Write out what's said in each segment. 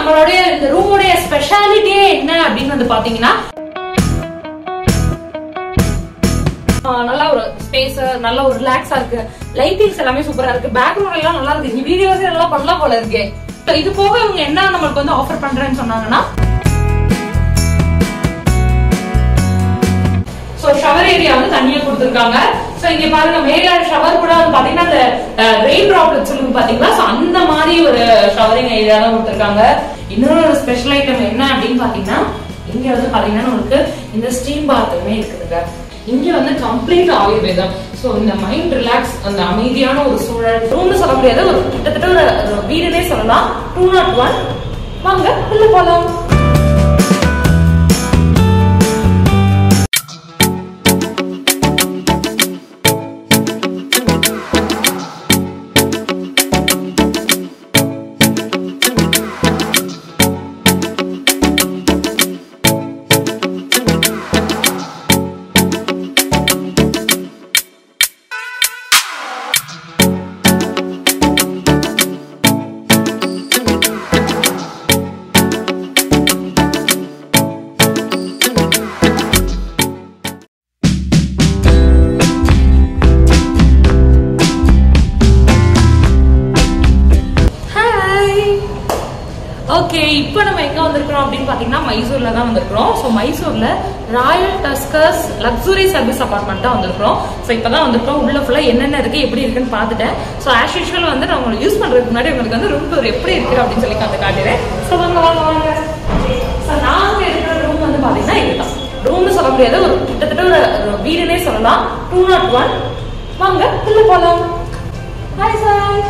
நம்மளுடைய இந்த ரூமுடைய ஸ்பெஷாலிட்டியே என்ன அப்படின்னு வந்து பாத்தீங்கன்னா ஆஹ் நல்ல ஒரு ஸ்பேஸ் நல்ல ஒரு ரிலாக்ஸா இருக்கு லைட்டிங்ஸ் எல்லாமே சூப்பரா இருக்கு பேக்ரவுண்ட் எல்லாம் நல்லா இருக்கு நீ வீடியோஸ் எல்லாம் பண்ணலாம் போல இருக்கு So இது போக இவங்க என்ன நம்மளுக்கு வந்து ஆஃபர் பண்றேன்னு சொன்னாங்கன்னா சோ ஷவர் ஏரியா வந்து தனியா கொடுத்திருக்காங்க சோ இங்க பாருங்க மேல ஷவர் கூட வந்து பாத்தீங்கன்னா அந்த ரெயின் டிராப்லெட் சொல்லுங்க பாத்தீங்களா சோ அந்த மாதிரி ஒரு ஷவரிங் ஏரியா தான் கொடுத்திருக்காங்க இன்னொரு ஒரு ஸ்பெஷல் ஐட்டம் என்ன அப்படின்னு பாத்தீங்கன்னா இங்க வந்து பாத்தீங்கன்னா உங்களுக்கு இந்த ஸ்டீம் பாத்துமே இருக்குதுங்க இங்க வந்து கம்ப்ளீட் ஆயுர்வேதம் சோ இந்த மைண்ட் ரிலாக்ஸ் அந்த அமைதியான ஒரு சூழல் ரூம்னு சொல்ல முடியாது ஒரு கிட்டத்தட்ட ஒரு ஒரு வீடுனே சொல்லலாம் டூ நாட் ஒன் வாங்க உள்ள போலாம் ஹாய் ஓகே இப்போ நம்ம எங்க வந்திருக்கிறோம் அப்படின்னு பாத்தீங்கன்னா மைசூர்ல தான் வந்திருக்கிறோம் ஸோ மைசூர்ல royal tuskers luxury service apartment தான் வந்திருக்கிறோம் ஸோ இப்பதான் வந்திருக்கோம் உள்ள ஃபுல்லா என்னென்ன இருக்கு எப்படி இருக்குன்னு பார்த்துட்டேன் ஸோ ஆஸ் யூஷுவல் வந்து நான் உங்களுக்கு யூஸ் பண்றதுக்கு முன்னாடி உங்களுக்கு வந்து ரூம் டூர் எப்படி இருக்கு அப்படின்னு சொல்லி காத்து காட்டுறேன் ஸோ வாங்க வாங்க வாங்க ஸோ நாங்க இருக்கிற ரூம் வந்து பாத்தீங்கன்னா இதுதான் ரூம்னு சொல்ல முடியாது ஒரு கிட்டத்தட்ட ஒரு ஒரு வீடுனே சொல்லலாம் டூ நாட் ஒன் வாங்க உள்ள போலாம் ஹாய் சார்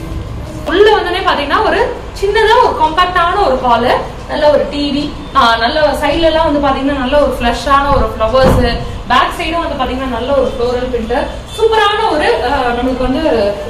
உள்ள வந்தோடனே பாத்தீங்கன்னா ஒரு சின்னதா ஒரு காம்பாக்டான ஒரு ஹால் நல்ல ஒரு டிவி நல்ல சைடுல எல்லாம் வந்து பாத்தீங்கன்னா நல்ல ஒரு ஃபிளஷான ஒரு ஃப்ளவர்ஸ் பேக் சைடும் வந்து பாத்தீங்கன்னா நல்ல ஒரு ஃப்ளோரல் பிரிண்டர் சூப்பரான ஒரு ஆஹ், நம்மளுக்கு வந்து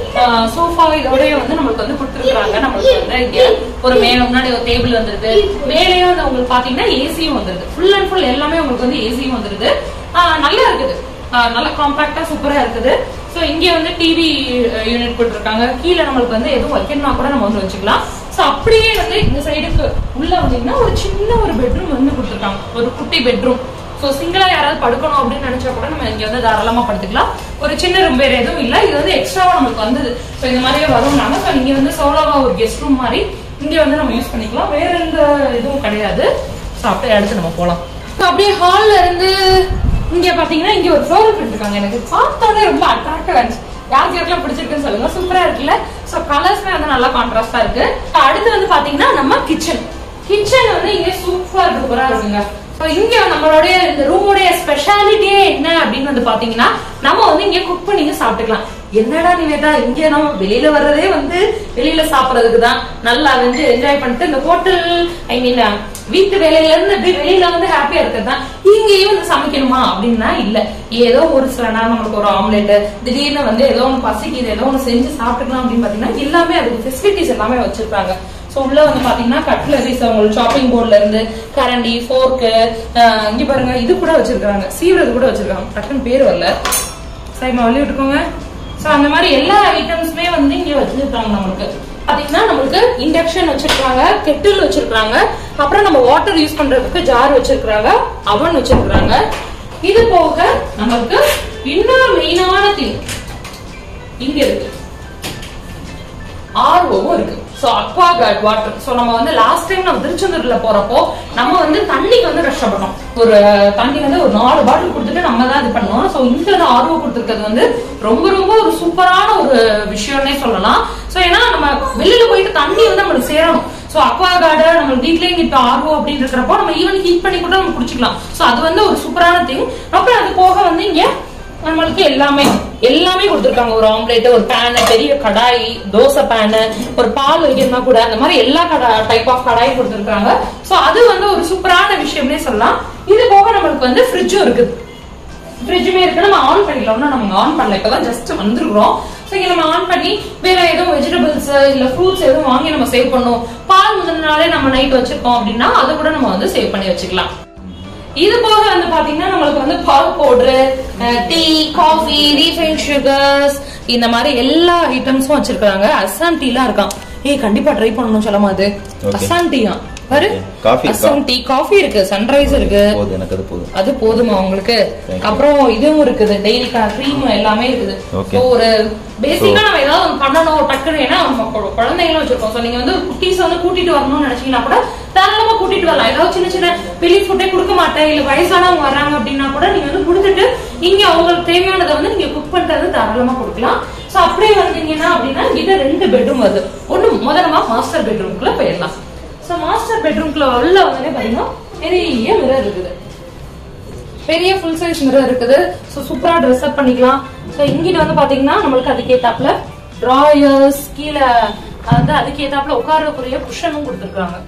சோஃபா இதோடய வந்து நம்மளுக்கு வந்து கொடுத்துருக்காங்க நம்மளுக்கு வந்து இங்க ஒரு மேல முன்னாடி ஒரு டேபிள் வந்துருது மேலேயும் வந்து உங்களுக்கு பாத்தீங்கன்னா ஏசியும் வந்துருது ஃபுல் அண்ட் ஃபுல் எல்லாமே உங்களுக்கு வந்து ஏசியும் வந்துருது ஆஹ், நல்லா இருக்குது ஆஹ், நல்ல காம்பாக்டா சூப்பரா இருக்குது சோ இங்க வந்து டிவி யூனிட் போட்டிருக்காங்க கீழே நம்மளுக்கு வந்து எதுவும் வைக்கணும்னா கூட நம்ம வந்து வச்சுக்கலாம் சோ அப்படியே வந்து இந்த சைடுக்கு உள்ள வந்தீங்கன்னா ஒரு சின்ன ஒரு பெட்ரூம் வந்து கொடுத்துருக்காங்க ஒரு குட்டி பெட்ரூம் சோ சிங்கிளா யாராவது படுக்கணும் அப்படின்னு நினைச்சா கூட நம்ம இங்க வந்து தாராளமா படுத்துக்கலாம் ஒரு சின்ன ரூம் வேற எதுவும் இல்ல இது வந்து எக்ஸ்ட்ராவா நமக்கு வந்தது சோ இந்த மாதிரியே வரும் நாம சோ இங்க வந்து சோலோவா ஒரு கெஸ்ட் ரூம் மாதிரி இங்க வந்து நம்ம யூஸ் பண்ணிக்கலாம் வேற எந்த இதுவும் கிடையாது சோ அப்படியே அடுத்து நம்ம போலாம் So, அப்படியே ஹால்ல இருந்து இங்க பாத்தீங்கன்னா இங்க ஒரு ஃப்ளோர் பிரிண்ட் இருக்காங்க எனக்கு பார்த்தோன்னே ரொம்ப அட்ராக்டிவ் இருந்துச்சு யாருக்கு யாருக்கெல்லாம் பிடிச்சிருக்குன்னு சொல்லுங்க சூப்பரா இருக்குல்ல சோ கலர்ஸ்மே வந்து நல்லா கான்ட்ராஸ்டா இருக்கு அடுத்து வந்து பாத்தீங்கன்னா நம்ம கிச்சன் கிச்சன் வந்து இங்க சூப்பர் சூப்பரா இருக்குங்க So, இங்க நம்மளுடைய இந்த ரூமுடைய ஸ்பெஷாலிட்டியே என்ன அப்படின்னு வந்து பாத்தீங்கன்னா நம்ம வந்து இங்க குக் பண்ணி சாப்பிட்டுக்கலாம் என்னடா நிவேதா இங்க நம்ம வெளியில வர்றதே வந்து வெளியில சாப்பிடறதுக்கு தான் நல்லா வந்து என்ஜாய் பண்ணிட்டு இந்த ஹோட்டல் ஐ மீன் வீட்டு வேலையில இருந்து இப்படி வெளியில வந்து ஹாப்பியா இருக்கிறது தான் இங்கேயும் வந்து சமைக்கணுமா அப்படின்னா இல்ல ஏதோ ஒரு சில நேரம் நம்மளுக்கு ஒரு ஆம்லெட் திடீர்னு வந்து ஏதோ ஒன்று பசிக்குது ஏதோ ஒன்று செஞ்சு சாப்பிட்டுக்கலாம் அப்படின்னு பாத்தீங்கன்னா எல்லாமே அதுக்கு ஃபெசிலிட்டிஸ் எல்லாமே வச்சிருக்காங்க சோ உள்ள வந்து பாத்தீங்கன்னா கட்லரிஸ் உங்களுக்கு ஷாப்பிங் போர்ட்ல இருந்து கரண்டி ஃபோர்க்கு இங்க பாருங்க இது கூட வச்சிருக்காங்க சீவுறது கூட வச்சிருக்காங்க டக்குன்னு பேர் வரல சரிம்மா வழி விட்டுக்கோங்க சோ அந்த மாதிரி எல்லா ஐட்டம்ஸுமே வந்து இங்க வச்சிருக்காங்க நம்மளுக்கு பாத்தீங்கன்னா நம்மளுக்கு இண்டக்ஷன் வச்சிருக்காங்க கெட்டில் வச்சிருக்காங்க அப்புறம் நம்ம வாட்டர் யூஸ் பண்றதுக்கு ஜார் வச்சிருக்காங்க அவன் வச்சிருக்காங்க இது போக நமக்கு இன்னொரு மெயினான திங் இங்க இருக்கு ஆர்ஓவும் இருக்கு so aqua guard water so நம்ம வந்து லாஸ்ட் டைம் நம்ம திருச்செந்தூர்ல போறப்போ நம்ம வந்து தண்ணிக்கு வந்து கஷ்டப்பட்டோம் ஒரு தண்ணி வந்து ஒரு நாலு பாட்டில் கொடுத்துட்டு நம்ம தான் இது பண்ணோம் சோ இந்த ஆர்வம் கொடுத்துருக்கிறது வந்து ரொம்ப ரொம்ப ஒரு சூப்பரான ஒரு விஷயம்னே சொல்லலாம் சோ ஏன்னா நம்ம வெளியில போயிட்டு தண்ணி வந்து நம்மளுக்கு சேரணும் சோ அக்வா கார்டு நம்ம வீட்லயே இங்க இப்ப ஆர்வம் அப்படின்னு இருக்கிறப்போ நம்ம ஈவன் ஹீட் பண்ணி கூட நம்ம குடிச்சுக்கலாம் சோ அது வந்து ஒரு சூப்பரான திங் அப்புறம் அது போக வந்து இங்க நம்மளுக்கு எல்லாமே எல்லாமே கொடுத்துருக்காங்க ஒரு ஆம்லேட் ஒரு பேனு பெரிய கடாய் தோசை பேனு ஒரு பால் வைக்கணும்னா கூட அந்த மாதிரி எல்லா கடா டைப் ஆஃப் கடாயும் கொடுத்துருக்காங்க சோ அது வந்து ஒரு சூப்பரான விஷயம்னே சொல்லலாம் இது போக நம்மளுக்கு வந்து ஃப்ரிட்ஜும் இருக்குது ஃப்ரிட்ஜுமே இருக்கு நம்ம ஆன் பண்ணிக்கலாம் இன்னும் நம்ம ஆன் பண்ணல இப்பதான் ஜஸ்ட் வந்துருக்கிறோம் ஸோ இங்க நம்ம ஆன் பண்ணி வேற எதுவும் வெஜிடபிள்ஸ் இல்ல ஃப்ரூட்ஸ் எதுவும் வாங்கி நம்ம சேவ் பண்ணும் பால் முதல் நாளே நம்ம நைட் வச்சிருக்கோம் அப்படின்னா அதை கூட நம்ம வந்து சேவ் பண்ணி வச்சுக்கலாம் இது போக வந்து பாத்தீங்கன்னா நம்மளுக்கு வந்து பால் powder tea coffee refine sugars இந்த மாதிரி எல்லா ஐட்டம்ஸும் வச்சிருக்காங்க அஸ்ஸாம் டீலாம் இருக்கான் ஏய் கண்டிப்பா ட்ரை பண்ணணும் சொல்லமா அது Okay. அசாம் டீயா பாரு Okay. Coffee இருக்கா? அசாம் டீ காஃபி இருக்கு சன்ரைஸ் இருக்கு போதும் எனக்கு அது போதும் அது போதுமா உங்களுக்கு Thank you. அப்புறம் இதுவும் இருக்குது டெய்லி க்ரீம் எல்லாமே இருக்குது Okay. So, ஒரு பேசிக்கா நம்ம ஏதாவது ஒண்ணு பண்ணணும் டக்குன்னு ஏன்னா நம்ம கு- குழந்தைங்களும் வச்சிருக்கோம் சோ நீங்க வந்து குட்டீஸ் வந்து கூட்டிட்டு வரணும்னு நினைச்சீங்கன்னா கூட தாராளமா கூட்டிட்டு வரலாம் ஏதாவது சின்ன சின்ன வெளி ஃபுட்டே கொடுக்க மாட்டேன் இல்ல வயசானவங்க வர்றாங்க அப்படின்னா கூட நீங்க வந்து கொடுத்துட்டு இங்க உங்களுக்கு தேவையானதை வந்து நீங்க குக் பண்றது தாராளமா கொடுக்கலாம் சோ அப்படியே வந்தீங்கன்னா அப்படின்னா இங்க ரெண்டு பெட்ரூம் வருது ஒண்ணு முதலமா மாஸ்டர் பெட்ரூம்குள்ள போயிடலாம் சோ மாஸ்டர் பெட்ரூம்குள்ள உள்ள வந்தோடனே பாத்தீங்கன்னா பெரிய மிரர் இருக்குது பெரிய ஃபுல் சைஸ் மிரர் இருக்குது ஸோ சூப்பரா ட்ரெஸ் அப் பண்ணிக்கலாம் ஸோ இங்கிட்டு வந்து பாத்தீங்கன்னா நம்மளுக்கு அதுக்கு ஏத்தாப்புல ட்ராயர்ஸ் கீழே வந்து அதுக்கு ஏத்தாப்புல உட்காரக்கூடிய குஷனும் கொடுத்துருக்காங்க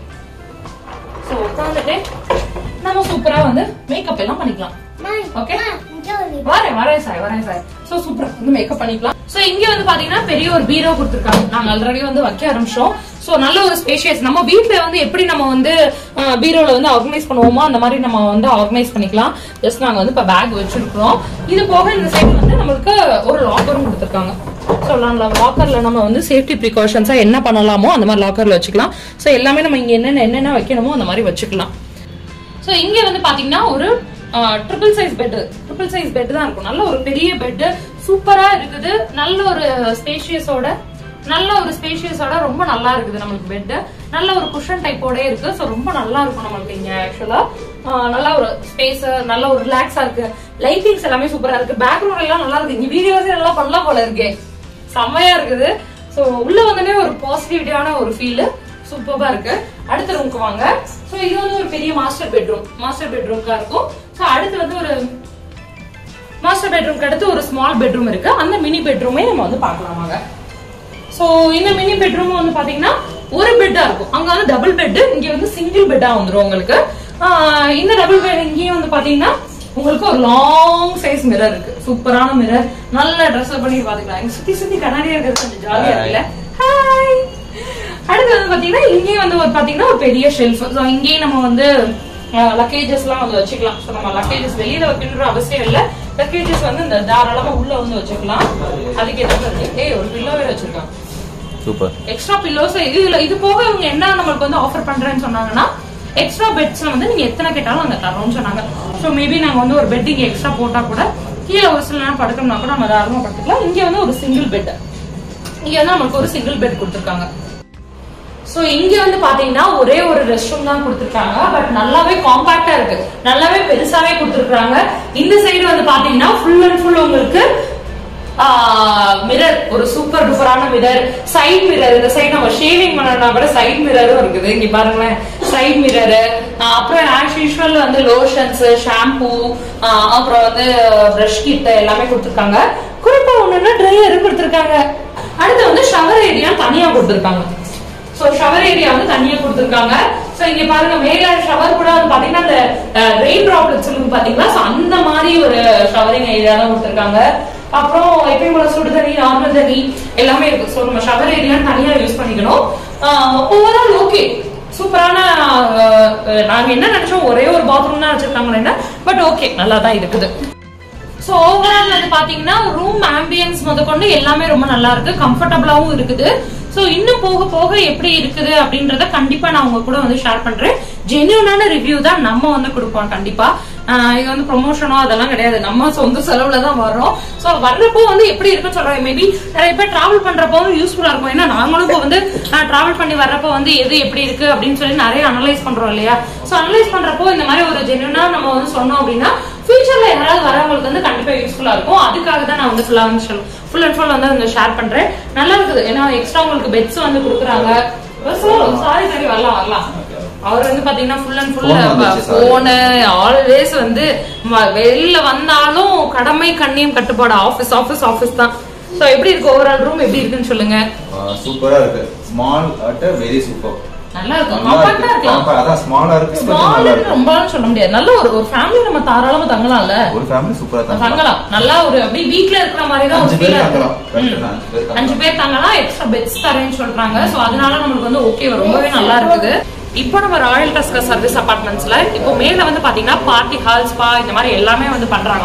ஸோ உட்காந்துட்டு நம்ம சூப்பரா வந்து மேக்கப் எல்லாம் பண்ணிக்கலாம் ஓகே வரேன் வரேன் சார் வரேன் சார் சோ சூப்பரா வந்து மேக்கப் பண்ணிக்கலாம் சோ இங்க வந்து பாத்தீங்கன்னா பெரிய ஒரு பீரோ கொடுத்திருக்காங்க நாங்க ஆல்ரெடி வந்து வைக்க ஆரம்பிச்சோம் சோ நல்ல ஒரு ஸ்பேஷியஸ் நம்ம வீட்ல வந்து எப்படி நம்ம வந்து பீரோல வந்து ஆர்கனைஸ் பண்ணுவோமோ அந்த மாதிரி நம்ம வந்து ஆர்கனைஸ் பண்ணிக்கலாம் ஜஸ்ட் நாங்க வந்து இப்ப பேக் வச்சிருக்கிறோம் இது போக இந்த சைடு வந்து நம்மளுக்கு ஒரு லாக்கரும் கொடுத்திருக்காங்க ஸோ லாக்கர்ல நம்ம வந்து சேஃப்டி ப்ரிகாஷன்ஸா என்ன பண்ணலாமோ அந்த மாதிரி லாக்கர்ல வச்சுக்கலாம் சோ எல்லாமே நம்ம இங்க என்னென்ன என்னென்ன வைக்கணுமோ அந்த மாதிரி வச்சுக்கலாம் சோ இங்க வந்து பாத்தீங்கன்னா ஒரு triple size bed triple size bed தான் இருக்கும் நல்ல ஒரு பெரிய பெட் சூப்பரா இருக்குது நல்ல ஒரு ஸ்பேஷியஸோட நல்ல ஒரு ஸ்பேஷியஸோட ரொம்ப நல்லா இருக்குது நம்மளுக்கு பெட் நல்ல ஒரு குஷன் டைப்போட இருக்கு சோ ரொம்ப நல்லா இருக்கும் நம்மளுக்கு இங்க ஆக்சுவலா நல்ல ஒரு ஸ்பேஸ் நல்ல ஒரு ரிலாக்ஸா இருக்கு லைட்டிங்ஸ் எல்லாமே சூப்பரா இருக்கு பேக்ரவுண்ட் எல்லாம் நல்லா இருக்கு இங்க வீடியோஸ் எல்லாம் பண்ணலாம் போல இருக்கே செம்மையா இருக்குது சோ உள்ள வந்தோடனே ஒரு பாசிட்டிவிட்டியான ஒரு ஃபீல் சூப்பரா இருக்கு அடுத்த ரூமுக்கு வாங்க சோ இது வந்து ஒரு பெரிய மாஸ்டர் பெட்ரூம் மாஸ்டர் பெட்ரூம்க்கா இருக்கும் சோ அடுத்து வந்து ஒரு மாஸ்டர் பெட்ரூம்க்கு அடுத்து ஒரு ஸ்மால் பெட்ரூம் இருக்கு அந்த மினி பெட்ரூமே நம்ம வந்து பார்க்கலாம் வாங்க சோ இந்த மினி பெட்ரூம் வந்து பாத்தீங்கன்னா ஒரு பெட்டா இருக்கும் அங்க வந்து டபுள் பெட் இங்க வந்து சிங்கிள் பெட்டா வந்துரும் உங்களுக்கு ஆஹ் இந்த டபுள் பெட் இங்கேயும் வந்து பாத்தீங்கன்னா உங்களுக்கு ஒரு லாங் சைஸ் மிரர் இருக்கு சூப்பரான மிரர் நல்ல ட்ரெஸ் பண்ணி பாத்துக்கலாம் எங்க சுத்தி சுத்தி கண்ணாடியா இருக்கிறது கொஞ்சம் ஜாலியா இருக்குல்ல ஹாய் அடுத்து வந்து பாத்தீங்கன்னா இங்கேயும் வந்து ஒரு பாத்தீங்கன்னா ஒரு பெரிய ஷெல்ஃப் ஸோ இங்கேயும் நம்ம வந்து லக்கேஜஸ் எல்லாம் வந்து வச்சுக்கலாம் ஸோ நம்ம லக்கேஜஸ் வெளியில வைக்கணுன்ற அவசியம் இல்ல லக்கேஜஸ் வந்து இந்த தாராளமா உள்ள வந்து வச்சுக்கலாம் அதுக்கு ஏதாவது ஏய் ஒரு பில்லோ வேற வச்சிருக்காங்க சூப்பர் எக்ஸ்ட்ரா பில்லோஸ் இதுல இது போக இவங்க என்ன நம்மளுக்கு வந்து ஆஃபர் பண்றேன்னு சொன்னாங்கன்னா எக்ஸ்ட்ரா பெட்ஸ்ல வந்து நீங்க எத்தனை கேட்டாலும் நாங்க தரோம்னு சொன்னாங்க ஸோ மேபி நாங்க வந்து ஒரு பெட் இங்க எக்ஸ்ட்ரா போட்டா கூட கீழே ஒரு சில நேரம் படுக்கணும்னா கூட நம்ம தாராளமா படுத்துக்கலாம் இங்க வந்து ஒரு சிங்கிள் பெட் இங்க வந்து நம்மளுக்கு ஒரு சிங்கிள் பெட் கொடுத்துருக்காங்க சோ இங்க வந்து பாத்தீங்கன்னா ஒரே ஒரு ரெஸ்ட் ரூம் தான் கொடுத்துருக்காங்க பட் நல்லாவே காம்பாக்டா இருக்கு நல்லாவே பெருசாவே கொடுத்துருக்காங்க இந்த சைடு வந்து பாத்தீங்கன்னா ஃபுல் அண்ட் ஃபுல் உங்களுக்கு மிரர் ஒரு சூப்பர் டூப்பரான மிரர் சைட் மிரர் இந்த சைடு நம்ம ஷேவிங் பண்ணனா கூட சைட் மிரரும் இருக்குது இங்க பாருங்களேன் சைட் மிரர் அப்புறம் ஆஸ் யூஷுவல் வந்து லோஷன்ஸ் ஷாம்பூ அப்புறம் வந்து பிரஷ் கிட் எல்லாமே கொடுத்துருக்காங்க குறிப்பா ஒண்ணுன்னா ட்ரையர் கொடுத்துருக்காங்க அடுத்து வந்து ஷவர் ஏரியா தனியா கொடுத்துருக்காங்க சோ ஷவர் ஏரியா வந்து தனியா கொடுத்திருக்காங்க சோ இங்க பாருங்க மேல ஷவர் கூட வந்து பாத்தீங்கன்னா அந்த ரெயின் டிராப்லெட்ஸ் இருக்கு பாத்தீங்களா சோ அந்த மாதிரி ஒரு ஷவரிங் ஏரியா தான் கொடுத்திருக்காங்க அப்புறம் எப்பயும் போல சுடு தண்ணி நார்மல் தண்ணி எல்லாமே இருக்கு சோ நம்ம ஷவர் ஏரியா தனியா யூஸ் பண்ணிக்கணும் ஓவரால் ஓகே சூப்பரான ஆஹ், நாங்க என்ன நினைச்சோம் ஒரே ஒரு பாத்ரூம் தான் வச்சிருக்காங்களே பட் ஓகே நல்லா தான் இருக்குது சோ ஓவரால் வந்து பாத்தீங்கன்னா ரூம் ஆம்பியன்ஸ் முதற்கொண்டு எல்லாமே ரொம்ப நல்லா இருக்கு கம்ஃபர்டபுளாவும் இருக்குது சோ இன்னும் போக போக எப்படி இருக்குது அப்படின்றத கண்டிப்பா நான் உங்க கூட வந்து ஷேர் பண்றேன் ஜென்யூனான ரிவ்யூ தான் நம்ம வந்து கொடுப்போம் கண்டிப்பா ஆஹ் இது வந்து ப்ரொமோஷனோ அதெல்லாம் கிடையாது நம்ம சொந்த செலவுல தான் வர்றோம் சோ வர்றப்போ வந்து எப்படி இருக்குன்னு சொல்றேன் மேபி நிறைய பேர் டிராவல் பண்றப்போ யூஸ்ஃபுல்லா இருக்கும் ஏன்னா நாங்களும் இப்போ வந்து டிராவல் பண்ணி வர்றப்போ வந்து எது எப்படி இருக்கு அப்படின்னு சொல்லி நிறைய அனலைஸ் பண்றோம் இல்லையா சோ அனலைஸ் பண்றப்போ இந்த மாதிரி ஒரு ஜென்யூனா நம்ம வந்து சொன்னோம் அப்படின்னா ஃபியூச்சர்ல யாராவது வரவங்களுக்கு வந்து கண்டிப்பா யூஸ்ஃபுல்லா இருக்கும் அதுக்காக தான் நான் வந்து ஃபுல்லா வந்து ஃபுல் அண்ட் ஃபுல் வந்து அந்த ஷேர் பண்றேன் நல்லா இருக்குது ஏன்னா எக்ஸ்ட்ரா உங்களுக்கு பெட்ஸ் வந்து கொடுக்குறாங்க சாரி சரி வரலாம் வரலாம் அவர் வந்து பாத்தீங்கன்னா ஃபுல் அண்ட் Phone வந்துச்சு, ஃபுல் sorry. போனு ஆல்வேஸ் வந்து ம- வெளில வந்தாலும் கடமை கண்ணியம் கட்டுப்பாடு ஆபீஸ் ஆபீஸ் ஆபீஸ் தான் சோ எப்படி இருக்கு ஓவரால் ரூம் எப்படி இருக்குன்னு சொல்லுங்க சூப்பரா இருக்கு ஸ்மால் அட் வெரி சூப்பர் நல்லா இருக்கும் காம்பாக்டா இருக்கலாம் அதான் ஸ்மாலா இருக்கு but ஸ்மால் நல்லா இருக்கு ரொம்ப சொல்ல முடியாது நல்ல ஒரு ஒரு ஃபேமிலி நம்ம தாராளமா தங்கலாம்ல ஒரு ஃபேமிலி சூப்பரா தான் தங்கலாம் நல்லா ஒரு அப்படியே வீட்ல இருக்கிற மாதிரி தான் ஒரு அஞ்சு பேர் ஃபீல் தங்கலாம். Correct தான், அஞ்சு பேர் தங்கலாம். அஞ்சு பேர் தங்கலாம் எக்ஸ்ட்ரா பெட்ஸ் தரேன்னு சொல்றாங்க சோ அதனால நம்மளுக்கு வந்து ஓகே ரொம்பவே நல்லா இருக்குது இப்போ நம்ம ராயல் டஸ்கர் சர்வீஸ் அபார்ட்மெண்ட்ஸ்ல இப்போ மேல வந்து பாத்தீங்கன்னா பார்ட்டி ஹால் ஸ்பா இந்த மாதிரி எல்லாமே வந்து பண்றாங்க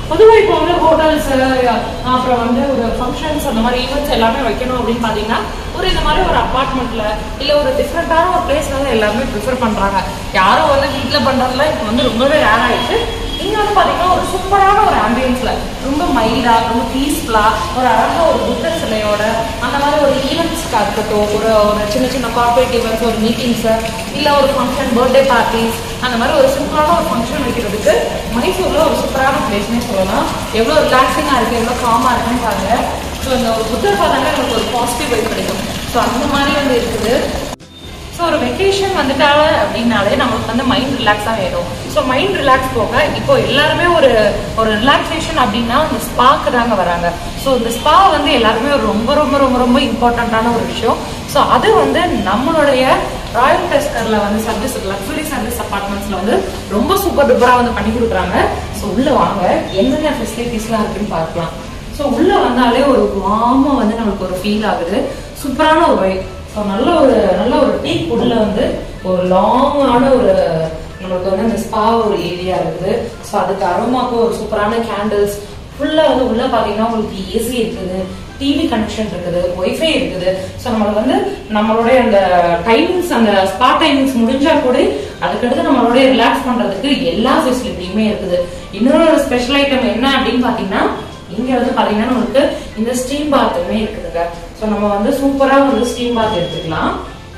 பொதுவாக இப்போ வந்து ஹோட்டல்ஸ் அப்புறம் வந்து ஒரு ஃபங்க்ஷன்ஸ் அந்த மாதிரி ஈவெண்ட்ஸ் எல்லாமே வைக்கணும் அப்படின்னு பார்த்தீங்கன்னா ஒரு இந்த மாதிரி ஒரு அப்பார்ட்மெண்ட்ல இல்ல ஒரு டிஃப்ரெண்டான ஒரு பிளேஸ்ல தான் எல்லாருமே ப்ரிஃபர் பண்றாங்க யாரும் வந்து வீட்ல பண்றதுல இப்போ வந்து ரொம்பவே ரேர் ஆயிடுச்சு இங்க வந்து பாத்தீங்கன்னா ஒரு சூப்பரான ஒரு ஆம்பியன்ஸ்ல ரொம்ப மைல்டா ரொம்ப பீஸ்ஃபுல்லா ஒரு அழகா ஒரு புத்த சிலையோட அந்த மாதிரி ஒரு ஈவெண்ட்ஸ்க்கு இருக்கட்டும் ஒரு ஒரு சின்ன சின்ன கார்பரேட் ஈவெண்ட்ஸ் ஒரு மீட்டிங்ஸ் இல்ல ஒரு ஃபங்க்ஷன் பர்த்டே பார்ட்டிஸ் அந்த மாதிரி ஒரு சிம்பிளான ஒரு ஃபங்க்ஷன் வைக்கிறதுக்கு மைசூர்ல ஒரு சூப்பரான பிளேஸ்னே சொல்லலாம் எவ்வளவு ரிலாக்ஸிங்கா இருக்கு எவ்வளவு காமா இருக்குன்னு பாருங்க ஸோ இந்த ஒரு புத்தர் பார்த்தாலே நமக்கு ஒரு பாசிட்டிவ் வைப் கிடைக்கும் ஸோ அந்த மாதிரி வந்து இருக்குது ஸோ ஒரு வெக்கேஷன் வந்துட்டால அப்படின்னாலே நமக்கு வந்து மைண்ட் ரிலாக்ஸாக வேணும் ஸோ மைண்ட் ரிலாக்ஸ் போக இப்போ எல்லாருமே ஒரு ஒரு ரிலாக்ஸேஷன் அப்படின்னா இந்த ஸ்பாக்கு தாங்க வராங்க ஸோ இந்த ஸ்பா வந்து எல்லாருமே ஒரு ரொம்ப ரொம்ப ரொம்ப ரொம்ப இம்பார்ட்டண்ட்டான ஒரு விஷயம் ஸோ அது வந்து நம்மளுடைய ராயல் டெஸ்கர்ல வந்து சர்வீஸ் லக்ஸுரி சர்வீஸ் அப்பார்ட்மெண்ட்ஸ்ல வந்து ரொம்ப சூப்பர் டூப்பராக வந்து பண்ணி கொடுக்குறாங்க ஸோ உள்ள வாங்க என்னென்ன ஃபெசிலிட்டிஸ்லாம் இருக்குன்னு பார்க்கலாம் ஸோ உள்ள வந்தாலே ஒரு வாமா வந்து நமக்கு ஒரு ஃபீல் ஆகுது சூப்பரான ஒரு வைப் ஸோ நல்ல ஒரு நல்ல ஒரு டீக் உள்ள வந்து ஒரு லாங்கான ஒரு நம்மளுக்கு வந்து இந்த ஸ்பா ஒரு ஏரியா இருக்குது ஸோ அதுக்கு அரோமாக்கு ஒரு சூப்பரான கேண்டில்ஸ் ஃபுல்லாக வந்து உள்ள பார்த்தீங்கன்னா உங்களுக்கு ஏசி இருக்குது டிவி கனெக்ஷன் இருக்குது ஒய்ஃபை இருக்குது ஸோ நம்மளுக்கு வந்து நம்மளுடைய அந்த டைமிங்ஸ் அந்த ஸ்பா டைமிங்ஸ் முடிஞ்சா கூட அதுக்கடுத்து நம்மளுடைய ரிலாக்ஸ் பண்றதுக்கு எல்லா ஃபெசிலிட்டியுமே இருக்குது இன்னொரு ஸ்பெஷல் ஐட்டம் என்ன அப்படின்னு பார்த்தீங்கன்னா இங்க வந்து பாத்தீங்கன்னா நமக்கு இந்த ஸ்டீம் பாத்துமே இருக்குதுங்க சோ நம்ம வந்து சூப்பரா வந்து ஸ்டீம் பாத் எடுத்துக்கலாம்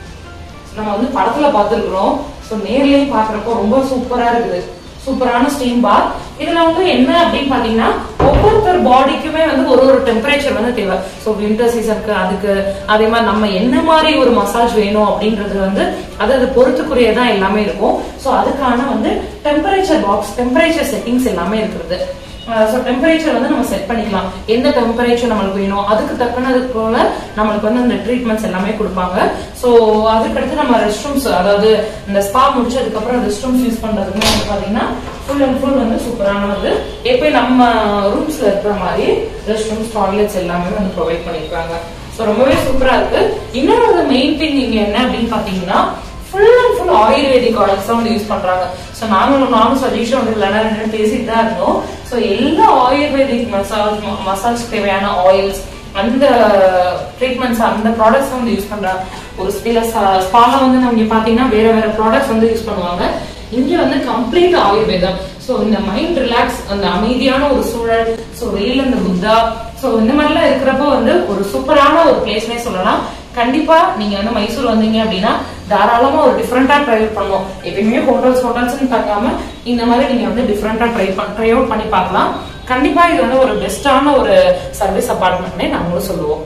நம்ம வந்து படத்துல பார்த்துருக்குறோம் ஸோ நேர்லயும் பாக்குறப்போ ரொம்ப சூப்பரா இருக்குது சூப்பரான ஸ்டீம் பாத் இதுல வந்து என்ன அப்படின்னு பாத்தீங்கன்னா ஒவ்வொருத்தர் பாடிக்குமே வந்து ஒரு ஒரு டெம்பரேச்சர் வந்து தேவை ஸோ வின்டர் சீசனுக்கு அதுக்கு அதே மாதிரி நம்ம என்ன மாதிரி ஒரு மசாஜ் வேணும் அப்படின்றது வந்து அது அது பொறுத்துக்குரியதான் எல்லாமே இருக்கும் ஸோ அதுக்கான வந்து டெம்பரேச்சர் பாக்ஸ் டெம்பரேச்சர் செட்டிங்ஸ் எல்லாமே இருக்குது ஸோ டெம்பரேச்சர் வந்து நம்ம செட் பண்ணிக்கலாம் எந்த டெம்பரேச்சர் நம்மளுக்கு வேணும் அதுக்கு தக்கனது போல நம்மளுக்கு வந்து அந்த ட்ரீட்மெண்ட்ஸ் எல்லாமே கொடுப்பாங்க ஸோ அதுக்கடுத்து நம்ம ரெஸ்ட் ரூம்ஸ் அதாவது இந்த ஸ்பா முடிச்சதுக்கு அப்புறம் ரெஸ்ட் ரூம்ஸ் யூஸ் பண்றதுக்கு வந்து பாத்தீங்கன்னா ஃபுல் அண்ட் ஃபுல் வந்து சூப்பரான வந்து எப்பயும் நம்ம ரூம்ஸ்ல இருக்கிற மாதிரி ரெஸ்ட் ரூம்ஸ் டாய்லெட்ஸ் எல்லாமே வந்து ப்ரொவைட் பண்ணிருக்காங்க ஸோ ரொம்பவே சூப்பரா இருக்கு இன்னொரு மெயின் திங் இங்க என்ன அப்படின்னு பாத்தீங்கன்னா full and full ayurvedic oils தான் வந்து யூஸ் பண்றாங்க ஸோ நாங்களும் நானும் சதீஷும் வந்து இல்லைனா ரெண்டு பேசிட்டு தான் இருந்தோம் ஸோ எல்லா ஆயுர்வேதிக் மசாஜ் மசாஜ் தேவையான ஆயில்ஸ் அந்த ட்ரீட்மெண்ட்ஸ் அந்த ப்ராடக்ட்ஸ் வந்து யூஸ் பண்றாங்க ஒரு சில ஸ்பால வந்து நம்ம பாத்தீங்கன்னா வேற வேற ப்ராடக்ட்ஸ் வந்து யூஸ் பண்ணுவாங்க இங்க வந்து கம்ப்ளீட் ஆயுர்வேதம் ஸோ இந்த மைண்ட் ரிலாக்ஸ் அந்த அமைதியான ஒரு சூழல் ஸோ வெளியில இந்த புத்தா ஸோ இந்த மாதிரிலாம் இருக்கிறப்போ வந்து ஒரு சூப்பரான ஒரு பிளேஸ்னே சொல்லலாம் கண்டிப்பா நீங்க வந்து மைசூர் வந்தீங்க அப்படின்னா தாராளமா ஒரு டிஃப்ரெண்டா ட்ரை பண்ணலாம் எப்பயுமே ஹோட்டல்ஸ் ஹோட்டல்ஸ்னு பார்க்காம இந்த மாதிரி நீங்க வந்து டிஃப்ரெண்டா ட்ரை ட்ரை அவுட் பண்ணி பார்க்கலாம் கண்டிப்பா இது வந்து ஒரு பெஸ்டான ஒரு சர்வீஸ் அபார்ட்மெண்ட்னே நாங்களும் சொல்லுவோம்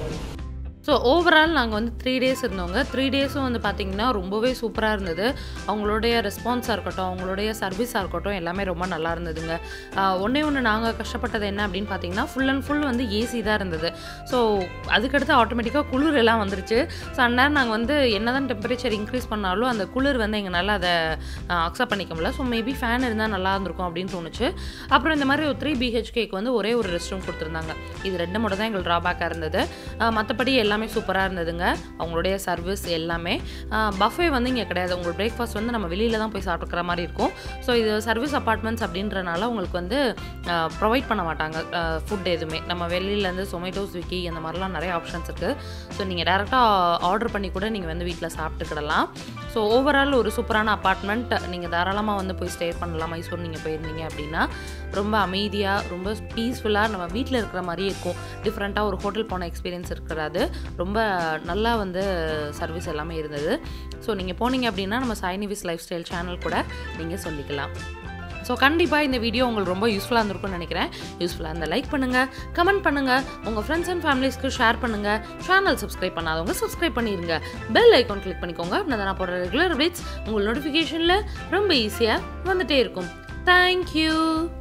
ஸோ ஓவரால் நாங்கள் வந்து த்ரீ டேஸ் இருந்தோங்க த்ரீ டேஸும் வந்து பார்த்திங்கன்னா ரொம்பவே சூப்பராக இருந்தது அவங்களுடைய ரெஸ்பான்ஸாக இருக்கட்டும் அவங்களுடைய சர்வீஸாக இருக்கட்டும் எல்லாமே ரொம்ப நல்லா இருந்ததுங்க ஒன்றே ஒன்று நாங்கள் கஷ்டப்பட்டது என்ன அப்படின்னு பார்த்தீங்கன்னா ஃபுல் அண்ட் ஃபுல் வந்து ஏசி தான் இருந்தது ஸோ அதுக்கடுத்து ஆட்டோமேட்டிக்காக குளிர் எல்லாம் வந்துருச்சு ஸோ அந்நேரம் நாங்கள் வந்து என்ன தான் டெம்பரேச்சர் இன்க்ரீஸ் பண்ணாலும் அந்த குளிர் வந்து எங்களால் அதை அக்செப்ட் பண்ணிக்க முடியல ஸோ மேபி ஃபேன் இருந்தால் நல்லா இருந்திருக்கும் அப்படின்னு தோணுச்சு அப்புறம் இந்த மாதிரி ஒரு த்ரீ பிஹெச்கேக்கு வந்து ஒரே ஒரு ரெஸ்ட் ரூம் கொடுத்துருந்தாங்க இது ரெண்டு மட்டும் தான் எங்களுக்கு ட்ராபேக்காக இருந்தது மற்றபடி எல்லாமே சூப்பராக இருந்ததுங்க அவங்களுடைய சர்வீஸ் எல்லாமே பஃபே வந்து இங்கே கிடையாது உங்கள் பிரேக்ஃபாஸ்ட் வந்து நம்ம வெளியில் தான் போய் சாப்பிட்டுக்கிற மாதிரி இருக்கும் ஸோ இது சர்வீஸ் அப்பார்ட்மெண்ட்ஸ் அப்படின்றனால உங்களுக்கு வந்து ப்ரொவைட் பண்ண மாட்டாங்க ஃபுட் எதுவுமே நம்ம வெளியிலேருந்து சொமேட்டோ ஸ்விக்கி அந்த மாதிரிலாம் நிறைய ஆப்ஷன்ஸ் இருக்குது ஸோ நீங்கள் டேரெக்டாக ஆர்டர் பண்ணி கூட நீங்கள் வந்து வீட்டில் சாப்பிட்டுக்கிடலாம் ஸோ ஓவரால் ஒரு சூப்பரான அப்பார்ட்மெண்ட் நீங்கள் தாராளமாக வந்து போய் ஸ்டே பண்ணலாம் மைசூர் நீங்கள் போயிருந்தீங்க அப்படின்னா ரொம்ப அமைதியாக ரொம்ப பீஸ்ஃபுல்லாக நம்ம வீட்டில் இருக்கிற மாதிரியே இருக்கும் டிஃப்ரெண்ட்டாக ஒரு ஹோட்டல் போன எக்ஸ்பீரியன்ஸ் இருக்கிறது ரொம்ப நல்லா வந்து சர்வீஸ் எல்லாமே இருந்தது ஸோ நீங்கள் போனீங்க அப்படின்னா நம்ம சைனிவிஸ் லைஃப் ஸ்டைல் சேனல் கூட நீங்கள் சொல்லிக்கலாம் ஸோ கண்டிப்பாக இந்த வீடியோ உங்களுக்கு ரொம்ப யூஸ்ஃபுல்லாக இருந்திருக்கும்னு நினைக்கிறேன் யூஸ்ஃபுல்லாக இருந்தால் லைக் பண்ணுங்கள் கமெண்ட் பண்ணுங்கள் உங்கள் ஃப்ரெண்ட்ஸ் அண்ட் ஃபேமிலிஸ்க்கு ஷேர் பண்ணுங்கள் சேனல் சப்ஸ்கிரைப் பண்ணாதவங்க சப்ஸ்கிரைப் பண்ணிடுங்க பெல் ஐக்கான் கிளிக் பண்ணிக்கோங்க அப்படின்னா நான் போடுற ரெகுலர் அப்டேட்ஸ் உங்கள் நோட்டிஃபிகேஷனில் ரொம்ப ஈஸியாக வந்துட்டே இருக்கும் தேங்க்யூ